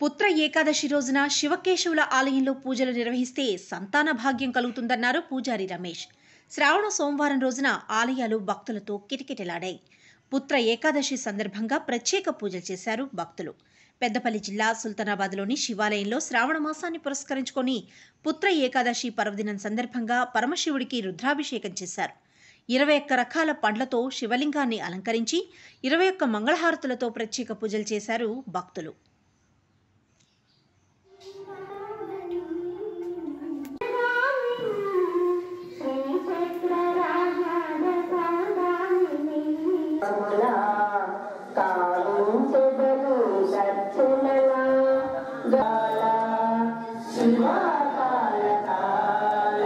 పుత్ర ఏకాదశి రోజున శివకేశవుల ఆలయంలో పూజలు నిర్వహిస్తే సంతాన భాగ్యం కలుగుతుందన్నారు పూజారి రమేష్ శ్రావణ సోమవారం రోజున ఆలయాలు భక్తులతో కిటకిటలాడాయి పుత్ర ఏకాదశి సందర్భంగా ప్రత్యేక పూజలు చేశారు భక్తులు పెద్దపల్లి జిల్లా సుల్తానాబాద్లోని శివాలయంలో శ్రావణ మాసాన్ని పురస్కరించుకొని పుత్ర ఏకాదశి పర్వదినం సందర్భంగా పరమశివుడికి రుద్రాభిషేకం చేశారు ఇరవై ఒక్క రకాల పండ్లతో శివలింగాన్ని అలంకరించి ఇరవై ఒక్క మంగళహారతులతో ప్రత్యేక పూజలు చేశారు భక్తులు కాలించెదను సత్యులలా గాల శివాకాల కాల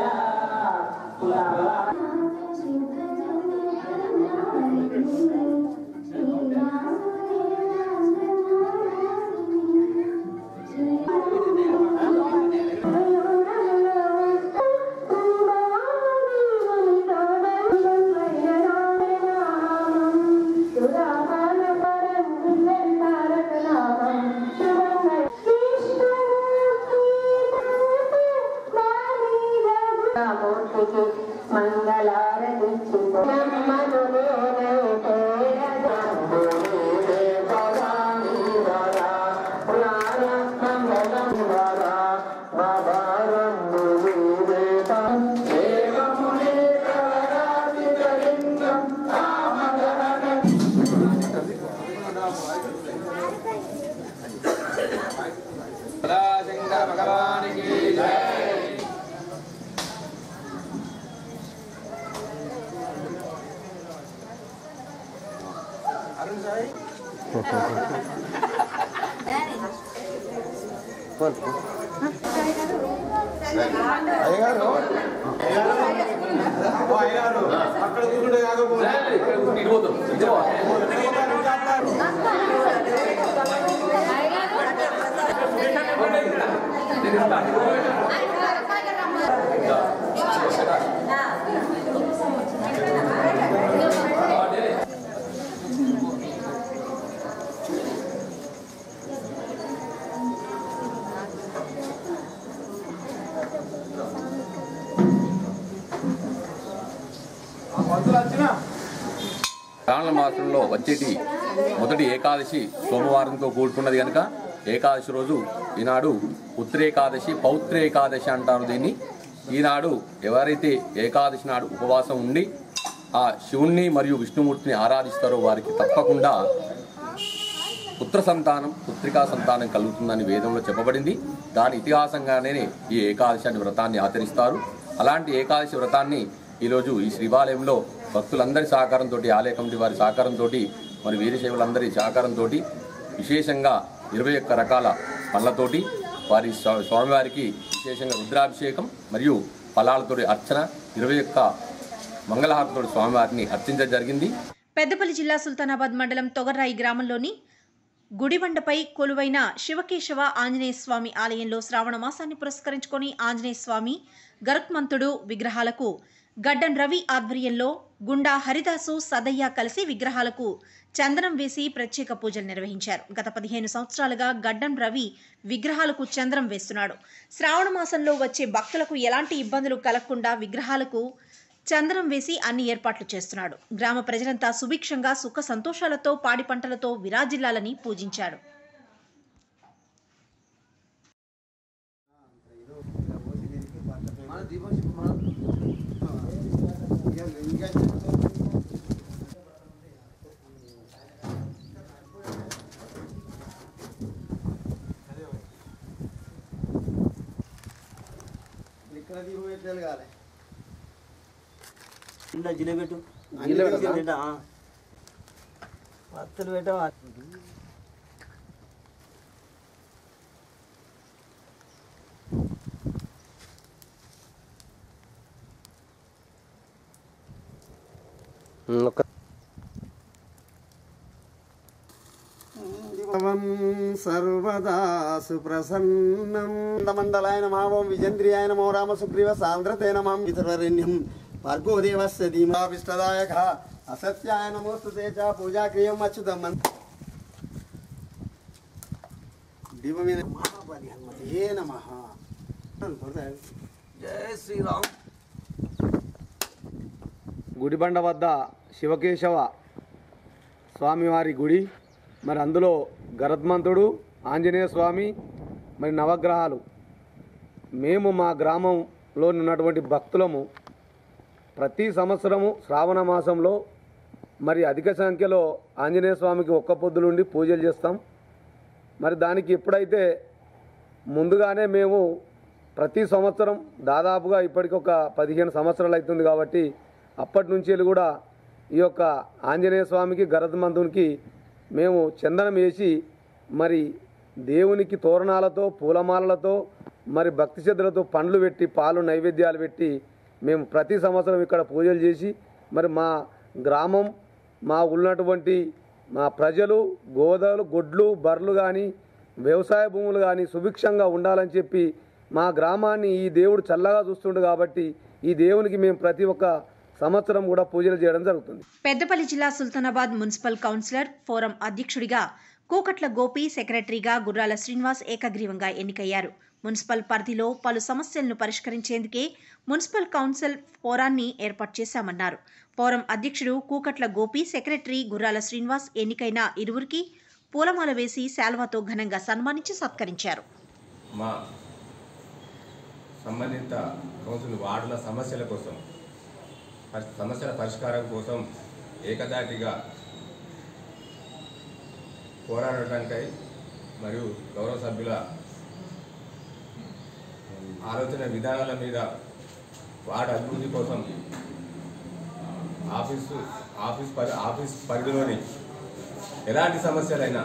మంగళారతి శంకర భగవానికి జై అరుణ్ సాయి అయ్యగారు అయ్యగారు అక్కడ కూర్చుంటే కాకపోతే మందులు వచ్చినా శ్రావణ మాసంలో వచ్చేటి మొదటి ఏకాదశి సోమవారంతో కూడుకున్నది కనుక ఏకాదశి రోజు ఈనాడు ఉత్తరేకాదశి పౌత్రేకాదశి అంటారు దీన్ని ఈనాడు ఎవరైతే ఏకాదశి నాడు ఉపవాసం ఉండి ఆ శివుణ్ణి మరియు విష్ణుమూర్తిని ఆరాధిస్తారో వారికి తప్పకుండా పుత్ర సంతానం పుత్రికా సంతానం కలుగుతుందని వేదంలో చెప్పబడింది దాని ఇతిహాసంగానే ఈ ఏకాదశి అనే వ్రతాన్ని ఆచరిస్తారు అలాంటి ఏకాదశి వ్రతాన్ని ఈరోజు ఈ శ్రీవాలయంలో భక్తులందరి సహకారంతో ఆలయ కమిటీ వారి సహకారంతో మరి వీరశైవులందరి సహకారంతో విశేషంగా ఇరవై ఒక్క రకాల పళ్ళతోటి వారి స్వా- స్వామివారికి విశేషంగా రుద్రాభిషేకం మరియు ఫలాలతోటి అర్చన ఇరవై ఒక్క మంగళహారతోటి స్వామివారిని అర్చించడం జరిగింది పెద్దపల్లి జిల్లా సుల్తానాబాద్ మండలం తొగర్రాయి గ్రామంలోని గుడిబండపై కొలువైన శివకేశవ ఆంజనేయ స్వామి ఆలయంలో శ్రావణ మాసాన్ని పురస్కరించుకొని ఆంజనేయ స్వామి గరుత్మంతుడు విగ్రహాలకు గడ్డం రవి ఆధ్వర్యంలో గుండా హరిదాసు సదయ్య కలిసి విగ్రహాలకు చందనం వేసి ప్రత్యేక పూజలు నిర్వహించారు గత పదిహేను సంవత్సరాలుగా గడ్డం రవి విగ్రహాలకు చంద్రం వేస్తున్నాడు శ్రావణ మాసంలో వచ్చే భక్తులకు ఎలాంటి ఇబ్బందులు కలగకుండా విగ్రహాలకు చందనం వేసి అన్ని ఏర్పాట్లు చేస్తున్నాడు గ్రామ ప్రజలంతా సుభిక్షంగా సుఖ సంతోషాలతో పాడి పంటలతో విరాజిల్లాలని పూజించాడు మన దీపం మన ఇంకా ఇక్కడ దీపం ఎట్లా కాలే ఇందా జిలేబెట్టు వత్తలు పెట్టా భవం సర్వదా సుప్రసన్నం మండలాయ నమావం విజేంద్రియాయ నమో రామ సుగ్రీవ సాంద్రతే నమాం పితృవరేణ్యం భార్గో దేవస్య ధీమాభిష్టదాయక అసత్యాయ నమోస్తు చ పూజా క్రియం అచ్యుతం దీపమైన మహాబలి హనుమతి ఏ నమ జై శ్రీరామ్ గుడిబండ వద్ద శివకేశవ స్వామివారి గుడి మరి అందులో గరత్మంతుడు ఆంజనేయ స్వామి మరి నవగ్రహాలు మేము మా గ్రామంలో ఉన్నటువంటి భక్తులము ప్రతి సంవత్సరము శ్రావణ మాసంలో మరి అధిక సంఖ్యలో ఆంజనేయ స్వామికి ఒక్క పొద్దులుండి పూజలు చేస్తాం మరి దానికి ఎప్పుడైతే ముందుగానే మేము ప్రతి సంవత్సరం దాదాపుగా ఇప్పటికి ఒక పదిహేను సంవత్సరాలు అవుతుంది కాబట్టి అప్పటి నుంచి వెళ్ళి కూడా ఈ యొక్క ఆంజనేయ స్వామికి గరద్మంతునికి మేము చందనం వేసి మరి దేవునికి తోరణాలతో పూలమాలలతో మరి భక్తి శ్రద్ధలతో పండ్లు పెట్టి పాలు నైవేద్యాలు పెట్టి మేము ప్రతి సంవత్సరం ఇక్కడ పూజలు చేసి మరి మా గ్రామం మా ఉన్నటువంటి మా ప్రజలు గోదలు గొడ్లు బర్రెలు కానీ వ్యవసాయ భూములు కానీ సుభిక్షంగా ఉండాలని చెప్పి మా గ్రామాన్ని ఈ దేవుడు చల్లగా చూస్తుండు కాబట్టి ఈ దేవునికి మేము ప్రతి ఒక్క సంవత్సరం కూడా పూజలు చేయడం జరుగుతుంది పెద్దపల్లి జిల్లా సుల్తానాబాద్ మున్సిపల్ కౌన్సిలర్ ఫోరం అధ్యక్షుడిగా కూకట్ల గోపి సెక్రటరీగా గుర్రాల శ్రీనివాస్ ఏకగ్రీవంగా ఎన్నికయ్యారు మున్సిపల్ పరిధిలో పలు సమస్యలను పరిష్కరించేందుకే మున్సిపల్ కౌన్సిల్ ఫోరాన్ని ఏర్పాటు చేశామన్నారు ఫోరం అధ్యక్షుడు కూకట్ల గోపి సెక్రటరీ గుర్రాల శ్రీనివాస్ ఎన్నికైన ఇరువురికి పూలమాల వేసి శాల్వాతో ఘనంగా సన్మానించి సత్కరించారు మా సంబంధిత కౌన్సిల్ వార్డుల సమస్యల కోసం పరి- సమస్యల పరిష్కారం కోసం ఏకదాటిగా పోరాడటానికై మరియు గౌరవ సభ్యుల ఆలోచన విధానాల మీద వార్డు అభివృద్ధి కోసం ఆఫీసు ఆఫీస్ పరి ఆఫీస్ పరిధిలోని ఎలాంటి సమస్యలైనా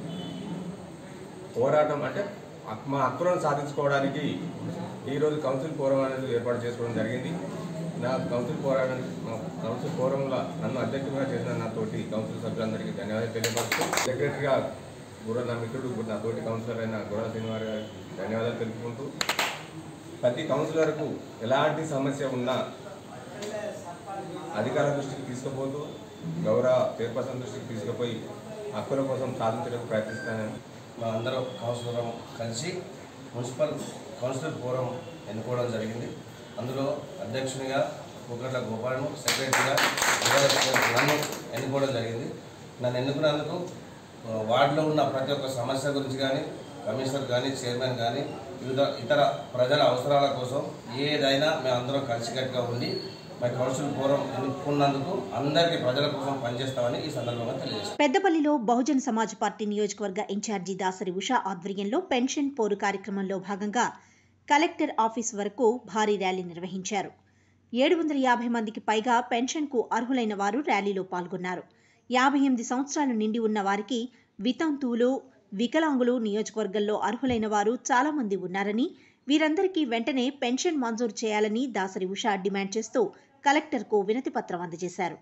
పోరాటం అంటే హక్- మా హక్కులను సాధించుకోవడానికి ఈరోజు కౌన్సిల్ ఫోరం అనేది ఏర్పాటు చేసుకోవడం జరిగింది నా కౌన్సిల్ పోరాటం మా కౌన్సిల్ ఫోరంలో నన్ను అధ్యక్షుడిగా చేసిన నాతోటి కౌన్సిల్ సభ్యులందరికీ ధన్యవాదాలు తెలియపరుస్తూ సెక్రటరీగా గుర్ర నా మిత్రుడు నా తోటి కౌన్సిలర్ అయిన గుర్ర శ్రీనివారి గారికి ధన్యవాదాలు తెలుపుకుంటూ ప్రతి కౌన్సిలర్కు ఎలాంటి సమస్య ఉన్నా అధికారుల దృష్టికి తీసుకుపోతూ గౌరవ చైర్పర్సన్ దృష్టికి తీసుకుపోయి హక్కుల కోసం సాధించడానికి ప్రయత్నిస్తానని మా అందరం కౌన్సిలర్ కలిసి మున్సిపల్ కౌన్సిలర్ ఫోరం ఎన్నుకోవడం జరిగింది అందులో అధ్యక్షునిగా కుక్కట్ల గోపాలను సెక్రటరీగా నన్ను ఎన్నుకోవడం జరిగింది నన్ను ఎన్నుకున్నందుకు ఆ, వార్డులో ఉన్న ప్రతి ఒక్క సమస్య గురించి కానీ కమిషనర్ కానీ చైర్మన్ కానీ వివిధ ఇతర ప్రజల అవసరాల కోసం ఏదైనా మేము అందరం కలిసికట్టుగా ఉండి మా కౌన్సిల్ ఫోరం ఎన్నుకున్నందుకు అందరికీ ప్రజల కోసం పనిచేస్తామని ఈ సందర్భంగా తెలియజేస్తాం పెద్దపల్లిలో బహుజన్ సమాజ్ పార్టీ నియోజకవర్గ ఇన్ఛార్జి దాసరి ఉష ఆధ్వర్యంలో పెన్షన్ పోరు కార్యక్రమంలో భాగంగా కలెక్టర్ ఆఫీస్ వరకు భారీ ర్యాలీ నిర్వహించారు ఏడు వందల యాభై మందికి పైగా పెన్షన్కు అర్హులైన వారు ర్యాలీలో పాల్గొన్నారు యాభై ఎనిమిది సంవత్సరాలు నిండి ఉన్న వారికి వితంతువులు వికలాంగులు నియోజకవర్గంలో అర్హులైన వారు చాలా మంది ఉన్నారని వీరందరికీ వెంటనే పెన్షన్ మంజూరు చేయాలని దాసరి ఉష డిమాండ్ చేస్తూ కలెక్టర్కు వినతి పత్రం అందజేశారు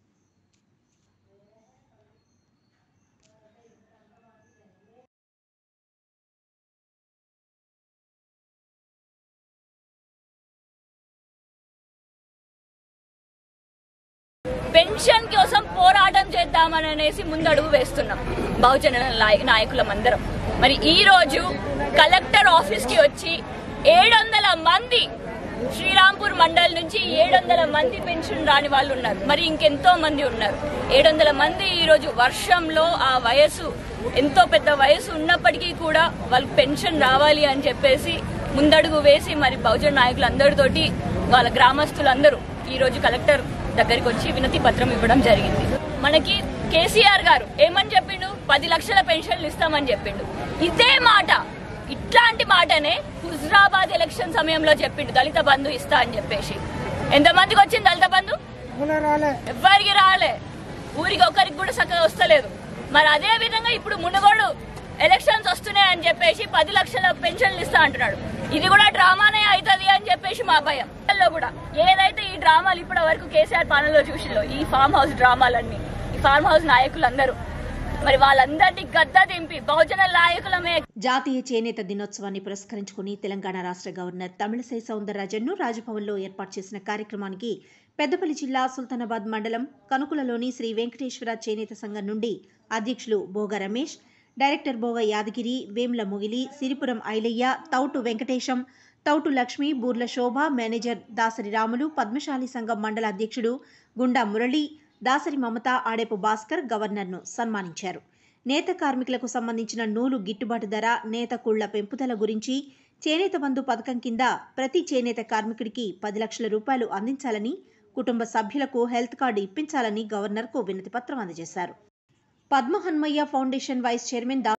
పెన్షన్ కోసం పోరాటం చేద్దామని అనేసి ముందడుగు వేస్తున్నాం బహుజన నాయ- నాయకులం అందరం మరి ఈ రోజు కలెక్టర్ ఆఫీస్ కి వచ్చి ఏడు వందల మంది శ్రీరాంపూర్ మండల్ నుంచి ఏడు వందల మంది పెన్షన్ రాని వాళ్ళు ఉన్నారు మరి ఇంకెంతో మంది ఉన్నారు ఏడు వందల మంది ఈ రోజు వర్షంలో ఆ వయసు ఎంతో పెద్ద వయసు ఉన్నప్పటికీ కూడా వాళ్ళకి పెన్షన్ రావాలి అని చెప్పేసి ముందడుగు వేసి మరి బహుజన నాయకులందరితోటి వాళ్ళ గ్రామస్తులందరూ ఈ రోజు కలెక్టర్ దగ్గరికి వచ్చి వినతి పత్రం ఇవ్వడం జరిగింది మనకి కేసీఆర్ గారు ఏమని చెప్పిండు పది లక్షల పెన్షన్లు ఇస్తామని చెప్పిండు ఇదే మాట ఇట్లాంటి మాటనే హుజరాబాద్ ఎలక్షన్ సమయంలో చెప్పిండు దళిత బంధు ఇస్తా అని చెప్పేసి ఎంతమందికి వచ్చింది దళిత బంధు ఎవ్వరికి రాలే ఊరికి ఒక్కరికి కూడా చక్కగా వస్తలేదు మరి అదే విధంగా ఇప్పుడు మునుగోడు ఎలక్షన్స్ వస్తున్నాయి అని చెప్పేసి పది లక్షల పెన్షన్లు ఇస్తా అంటున్నాడు ఇది కూడా డ్రామానే అవుతుంది అని చెప్పేసి మా భయం లో కూడా ఏదైతే ఈ డ్రామాలు ఇప్పటి వరకు కేసీఆర్ పాలనలో చూసిలో ఈ ఫామ్ హౌస్ డ్రామాలన్నీ ఈ ఫార్మ్ హౌస్ నాయకులందరూ మరి వాళ్ళందరినీ గద్ద దింపి బహుజన నాయకులమే జాతీయ చేనేత దినోత్సవాన్ని పురస్కరించుకుని తెలంగాణ రాష్ట్ర గవర్నర్ తమిళసై సౌందరరాజన్ను రాజ్భవన్లో ఏర్పాటు చేసిన కార్యక్రమానికి పెద్దపల్లి జిల్లా సుల్తానాబాద్ మండలం కనుకులలోని శ్రీ వెంకటేశ్వర చేనేత సంఘం నుండి అధ్యక్షులు భోగ రమేష్ డైరెక్టర్ బోగ యాదగిరి వేముల ముగిలి సిరిపురం ఐలయ్య తౌటు వెంకటేశం తౌటు లక్ష్మి బూర్ల శోభ మేనేజర్ దాసరి రాములు పద్మశాలి సంఘం మండల అధ్యక్షుడు గుండా మురళి దాసరి మమత ఆడేపు భాస్కర్ గవర్నర్ను సన్మానించారు నేత కార్మికులకు సంబంధించిన నూలు గిట్టుబాటు ధర నేత కుళ్ల పెంపుదల గురించి చేనేత బంధు పథకం కింద ప్రతి చేనేత కార్మికుడికి పది లక్షల రూపాయలు అందించాలని కుటుంబ సభ్యులకు హెల్త్ కార్డు ఇప్పించాలని గవర్నర్కు వినతిపత్రం అందజేశారు Padma Hanmaiah foundation vice chairman డా